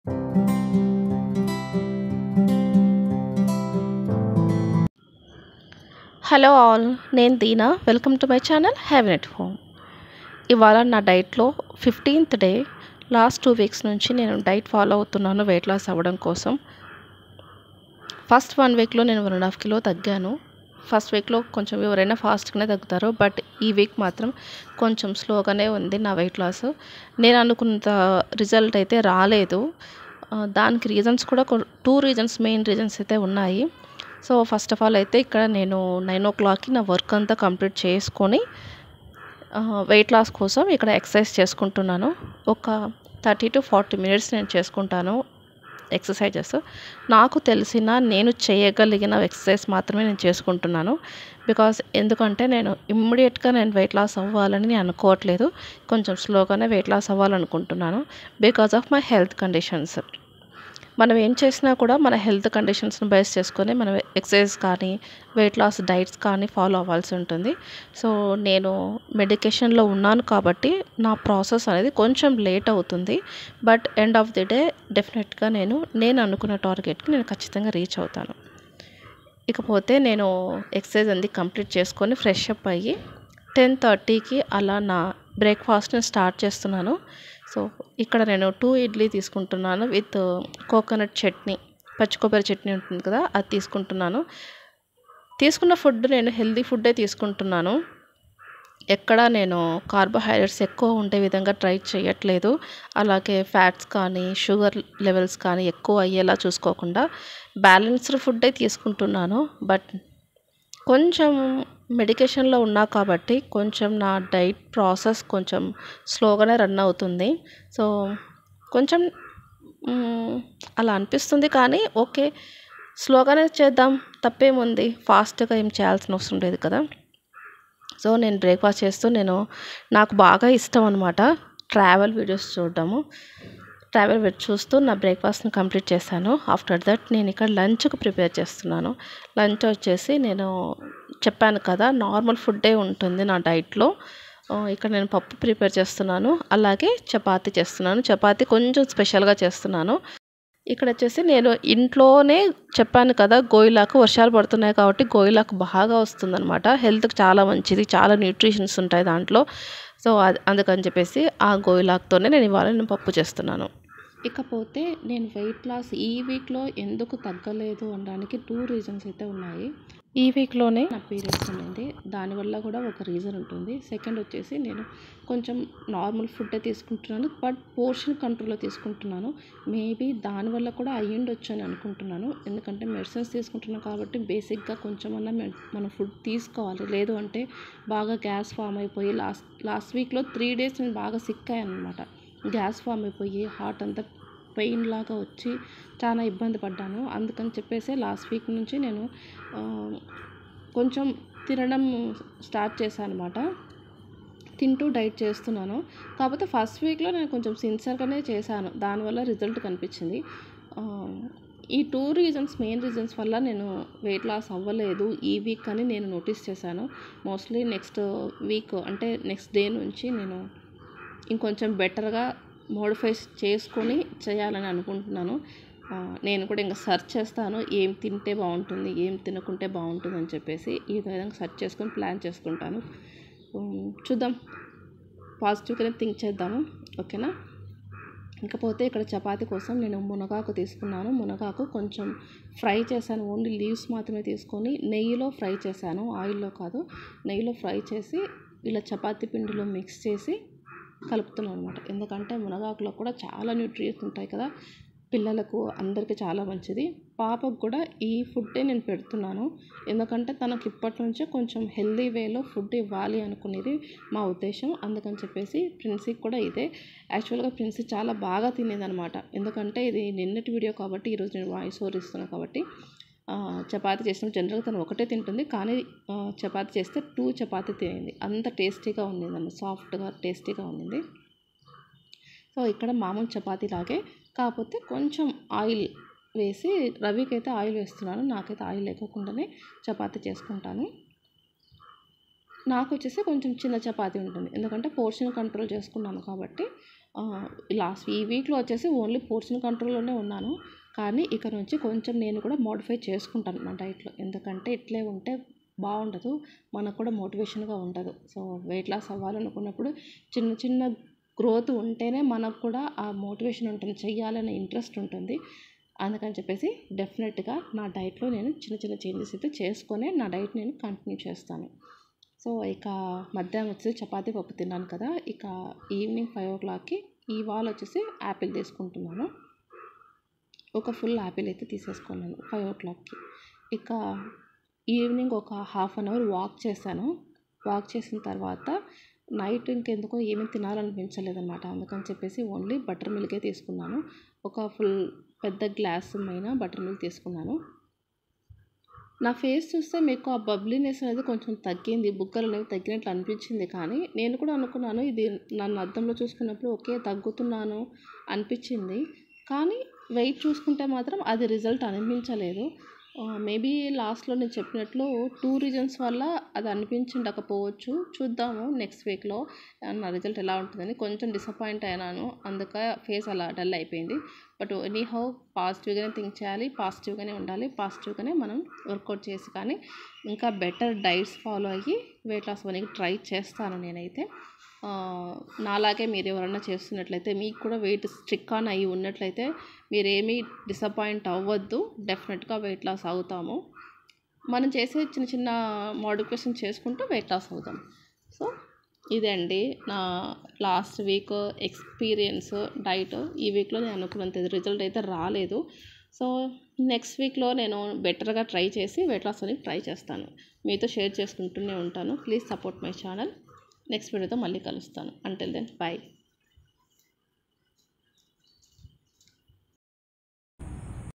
hello all నేను Deena welcome to my channel have at home ఇవాళ నా డైట్లో fifteenth day last two weeks నుంచి నేను డైట్ ఫాలో అవుతున్నాను వెయిట్ లాస్ అవ్వడం కోసం ఫస్ట్ వన్ వీక్లో నేను వన్ అండ్ హాఫ్ కిలో తగ్గాను ఫస్ట్ వీక్లో కొంచెం ఎవరైనా ఫాస్ట్గానే తగ్గుతారు బట్ ఈ వీక్ మాత్రం కొంచెం స్లోగానే ఉంది నా వెయిట్ లాస్ నేను అనుకున్నంత రిజల్ట్ అయితే రాలేదు ఆ, దానికి రీజన్స్ కూడా టూ రీజన్స్ మెయిన్ రీజన్స్ అయితే ఉన్నాయి సో ఫస్ట్ ఆఫ్ ఆల్ అయితే ఇక్కడ నేను నైన్ ఓ క్లాక్కి నా వర్క్ అంతా కంప్లీట్ చేసుకొని వెయిట్ లాస్ కోసం ఇక్కడ ఎక్సర్సైజ్ చేసుకుంటున్నాను ఒక థర్టీ టు ఫార్టీ మినిట్స్ నేను చేసుకుంటాను ఎక్సర్సైజెస్ నాకు తెలిసిన నేను చేయగలిగిన ఎక్సర్సైజ్ మాత్రమే నేను చేసుకుంటున్నాను బికాస్ ఎందుకంటే నేను ఇమ్మీడియట్గా నేను వెయిట్ లాస్ అవ్వాలని నేను అనుకోవట్లేదు కొంచెం స్లోగానే వెయిట్ లాస్ అవ్వాలనుకుంటున్నాను because of my health conditions మనం ఏం చేసినా కూడా మన హెల్త్ కండిషన్స్ని బేస్ చేసుకొని మనం ఎక్సర్సైజ్ కానీ వెయిట్ లాస్ డైట్స్ కానీ ఫాలో అవ్వాల్సి ఉంటుంది సో నేను మెడికేషన్లో ఉన్నాను కాబట్టి నా ప్రాసెస్ అనేది కొంచెం లేట్ అవుతుంది but end of the day డెఫినెట్గా నేను నేను అనుకున్న టార్గెట్కి నేను ఖచ్చితంగా రీచ్ అవుతాను ఇకపోతే నేను ఎక్సర్సైజ్ అంది కంప్లీట్ చేసుకొని ఫ్రెష్ అప్ అయ్యి టెన్ థర్టీకి అలా నా బ్రేక్ఫాస్ట్ని స్టార్ట్ చేస్తున్నాను సో ఇక్కడ నేను టూ ఇడ్లీ తీసుకుంటున్నాను విత్ కోకోనట్ చట్నీ పచ్చి కొబ్బరి చట్నీ ఉంటుంది కదా అది తీసుకుంటున్నాను తీసుకున్న ఫుడ్ నేను హెల్దీ ఫుడ్డే తీసుకుంటున్నాను ఎక్కడ నేను కార్బోహైడ్రేట్స్ ఎక్కువ ఉండే విధంగా ట్రై చేయట్లేదు అలాగే ఫ్యాట్స్ కానీ షుగర్ లెవెల్స్ కానీ ఎక్కువ అయ్యేలా చూసుకోకుండా బ్యాలెన్స్డ్ ఫుడ్డే తీసుకుంటున్నాను బట్ కొంచెం మెడికేషన్లో ఉన్నా కాబట్టి కొంచెం నా డైట్ ప్రాసెస్ కొంచెం స్లోగానే రన్ అవుతుంది సో కొంచెం మ్, అలా అనిపిస్తుంది కానీ ఓకే స్లోగానే చేద్దాం తప్పేముంది ఫాస్ట్గా ఏం చేయాల్సిన అవసరం లేదు కదా సో నేను బ్రేక్ఫాస్ట్ చేస్తూ నేను నాకు బాగా ఇష్టం అనమాట ట్రావెల్ వీడియోస్ చూడడము ట్రావెల్ వీడియో చూస్తూ నా బ్రేక్ఫాస్ట్ని కంప్లీట్ చేశాను ఆఫ్టర్ దట్ నేను ఇక్కడ లంచ్కి ప్రిపేర్ చేస్తున్నాను లంచ్ వచ్చేసి నేను చెప్పాను కదా నార్మల్ ఫుడ్డే ఉంటుంది నా డైట్లో ఆ, ఇక్కడ నేను పప్పు ప్రిపేర్ చేస్తున్నాను అలాగే చపాతీ చేస్తున్నాను చపాతీ కొంచెం స్పెషల్గా చేస్తున్నాను ఇక్కడ వచ్చేసి నేను ఇంట్లోనే చెప్పాను కదా గోయిలాకు వర్షాలు పడుతున్నాయి కాబట్టి గోయిలాకు బాగా వస్తుందన్నమాట హెల్త్కి చాలా మంచిది చాలా న్యూట్రిషన్స్ ఉంటాయి దాంట్లో సో అది అందుకని చెప్పేసి ఆ గోయిలాకుతోనే నేను ఇవాళ నేను పప్పు చేస్తున్నాను ఇకపోతే నేను వెయిట్ లాస్ ఈ వీక్లో ఎందుకు తగ్గలేదు అనడానికి టూ రీజన్స్ అయితే ఉన్నాయి ఈ వీక్లోనే నా పీరియడ్స్ ఉండింది దానివల్ల కూడా ఒక రీజన్ ఉంటుంది సెకండ్ వచ్చేసి నేను కొంచెం నార్మల్ ఫుడ్డే తీసుకుంటున్నాను బట్ పోర్షన్ కంట్రోల్లో తీసుకుంటున్నాను మేబీ దానివల్ల కూడా అయ్యుండొచ్చు అని అనుకుంటున్నాను ఎందుకంటే మెడిసిన్స్ తీసుకుంటున్నాం కాబట్టి బేసిక్గా కొంచెమన్నా మె- మనం ఫుడ్ తీసుకోవాలి లేదు అంటే బాగా గ్యాస్ ఫామ్ అయిపోయి లాస్ట్ లాస్ట్ వీక్లో త్రీ డేస్ నేను బాగా సిక్ అయ్యాను అనమాట గ్యాస్ ఫామ్ అయిపోయి హార్ట్ అంతా పెయిన్ లాగా వచ్చి చాలా ఇబ్బంది పడ్డాను అందుకని చెప్పేసి లాస్ట్ వీక్ నుంచి నేను ఆ, కొంచెం తినడం స్టార్ట్ చేశాను అనమాట తింటూ డైట్ చేస్తున్నాను కాకపోతే ఫస్ట్ వీక్లో నేను కొంచెం సిన్సియర్గానే చేశాను దానివల్ల రిజల్ట్ కనిపించింది ఆ, ఈ టూ రీజన్స్ మెయిన్ రీజన్స్ వల్ల నేను వెయిట్ లాస్ అవ్వలేదు ఈ వీక్ అని నేను నోటీస్ చేశాను మోస్ట్లీ నెక్స్ట్ వీక్ అంటే నెక్స్ట్ డే నుంచి నేను ఇంకొంచెం బెటర్గా మోడిఫై చేసుకొని చేయాలని అనుకుంటున్నాను ఆ, నేను కూడా ఇంకా సెర్చ్ చేస్తాను ఏం తింటే బాగుంటుంది ఏం తినకుంటే బాగుంటుంది అని చెప్పేసి ఈ విధంగా సెర్చ్ చేసుకొని ప్లాన్ చేసుకుంటాను ఉమ్, చూద్దాం పాజిటివ్గానే థింక్ చేద్దాము ఓకేనా ఇకపోతే ఇక్కడ చపాతీ కోసం నేను మునగాకు తీసుకున్నాను మునగాకు కొంచెం ఫ్రై చేశాను ఓన్లీ లీవ్స్ మాత్రమే తీసుకొని నెయ్యిలో ఫ్రై చేశాను ఆయిల్లో కాదు నెయ్యిలో ఫ్రై చేసి ఇలా చపాతీ పిండిలో మిక్స్ చేసి కలుపుతున్నాను అనమాట ఎందుకంటే మునగాకులో కూడా చాలా న్యూట్రియంట్స్ ఉంటాయి కదా పిల్లలకు అందరికీ చాలా మంచిది పాపకు కూడా ఈ ఫుడ్డే నేను పెడుతున్నాను ఎందుకంటే తనకి ఇప్పటి నుంచే కొంచెం హెల్దీ వేలో ఫుడ్ ఇవ్వాలి అనుకునేది మా ఉద్దేశం అందుకని చెప్పేసి ప్రిన్సీకి కూడా ఇదే యాక్చువల్గా ప్రిన్సీ చాలా బాగా తినేదనమాట ఎందుకంటే ఇది నిన్నటి వీడియో కాబట్టి ఈరోజు నేను వాయిస్ ఓవర్ ఇస్తున్నాను కాబట్టి ఆ, చపాతీ చేసిన జనరల్గా తను ఒకటే తింటుంది కానీ ఆ, చపాతీ చేస్తే టూ చపాతీ తినేది అంత టేస్టీగా ఉంది అన్నమాట సాఫ్ట్గా టేస్టీగా ఉండింది సో ఇక్కడ మామూలు చపాతీ లాగే కాకపోతే కొంచెం ఆయిల్ వేసి రవికి అయితే ఆయిల్ వేస్తున్నాను నాకైతే ఆయిల్ లేకోకుండానే చపాతీ చేసుకుంటాను నాకు వచ్చేసి కొంచెం చిన్న చపాతీ ఉంటుంది ఎందుకంటే పోర్షన్ కంట్రోల్ చేసుకున్నాను కాబట్టి లాస్ట్ ఈ వీక్లో వచ్చేసి ఓన్లీ పోర్షన్ కంట్రోల్లోనే ఉన్నాను కానీ ఇక నుంచి కొంచెం నేను కూడా మోడిఫై చేసుకుంటాను నా డైట్లో ఎందుకంటే ఇట్లే ఉంటే బాగుండదు మనకు కూడా మోటివేషన్గా ఉండదు సో వెయిట్ లాస్ అవ్వాలనుకున్నప్పుడు చిన్న చిన్న గ్రోత్ ఉంటేనే మనకు కూడా ఆ మోటివేషన్ ఉంటుంది చెయ్యాలనే ఇంట్రెస్ట్ ఉంటుంది అందుకని చెప్పేసి డెఫినెట్గా నా డైట్లో నేను చిన్న చిన్న చేంజెస్ అయితే చేసుకొని నా డైట్ నేను కంటిన్యూ చేస్తాను సో ఇక మధ్యాహ్నం వచ్చేసి చపాతీ పప్పు తిన్నాను కదా ఇక ఈవినింగ్ ఫైవ్ ఓ క్లాక్కి ఇవాళ వచ్చేసి యాపిల్ తీసుకుంటున్నాను ఒక ఫుల్ యాపిల్ అయితే తీసేసుకున్నాను ఫైవ్ ఓ క్లాక్కి ఇక ఈవినింగ్ ఒక హాఫ్ అన్ అవర్ వాక్ చేశాను వాక్ చేసిన తర్వాత నైట్ ఇంకెందుకో ఏమీ తినాలనిపించలేదన్నమాట అందుకని చెప్పేసి ఓన్లీ బటర్ మిల్కే తీసుకున్నాను ఒక ఫుల్ పెద్ద గ్లాస్ పైన బటర్ మిల్క్ తీసుకున్నాను నా ఫేస్ చూస్తే మీకు ఆ బబ్లీనెస్ అనేది కొంచెం తగ్గింది బుగ్గలు అనేవి తగ్గినట్లు అనిపించింది కానీ నేను కూడా అనుకున్నాను ఇది నన్ను అద్దంలో చూసుకున్నప్పుడు ఓకే తగ్గుతున్నాను అనిపించింది కానీ వెయిట్ చూసుకుంటే మాత్రం అది రిజల్ట్ అనిపించలేదు మేబీ లాస్ట్లో నేను చెప్పినట్లు టూ రీజన్స్ వల్ల అది అనిపించకపోవచ్చు చూద్దాము నెక్స్ట్ వీక్లో నా రిజల్ట్ ఎలా ఉంటుందని కొంచెం డిసప్పాయింట్ అయినాను అందుకే ఫేస్ అలా డల్ అయిపోయింది బట్ ఎనీ హౌ పాజిటివ్గానే థింక్ చేయాలి పాజిటివ్గానే ఉండాలి పాజిటివ్గానే మనం వర్కౌట్ చేసి కానీ ఇంకా బెటర్ డైట్స్ ఫాలో అయ్యి వెయిట్ లాస్ అవ్వడానికి ట్రై చేస్తాను నేనైతే నాలాగే మీరు ఎవరైనా చేస్తున్నట్లయితే మీకు కూడా వెయిట్ స్ట్రిక్ ఆన్ అయ్యి ఉన్నట్లయితే మీరేమీ డిసప్పాయింట్ అవ్వద్దు డెఫినెట్గా వెయిట్ లాస్ అవుతాము మనం చేసే చిన్న చిన్న మోడిఫికేషన్ చేసుకుంటూ వెయిట్ లాస్ అవుతాం సో ఇదే అండి నా లాస్ట్ వీక్ ఎక్స్పీరియన్స్ డైట్ ఈ వీక్లో నేను అనుకున్నంత రిజల్ట్ అయితే రాలేదు సో నెక్స్ట్ వీక్లో నేను బెటర్గా ట్రై చేసి వెయిట్ లాస్ అనేది ట్రై చేస్తాను మీతో షేర్ చేసుకుంటూనే ఉంటాను please support my channel next వీడియోతో మళ్ళీ కలుస్తాను అంటిల్ దెన్ బాయ్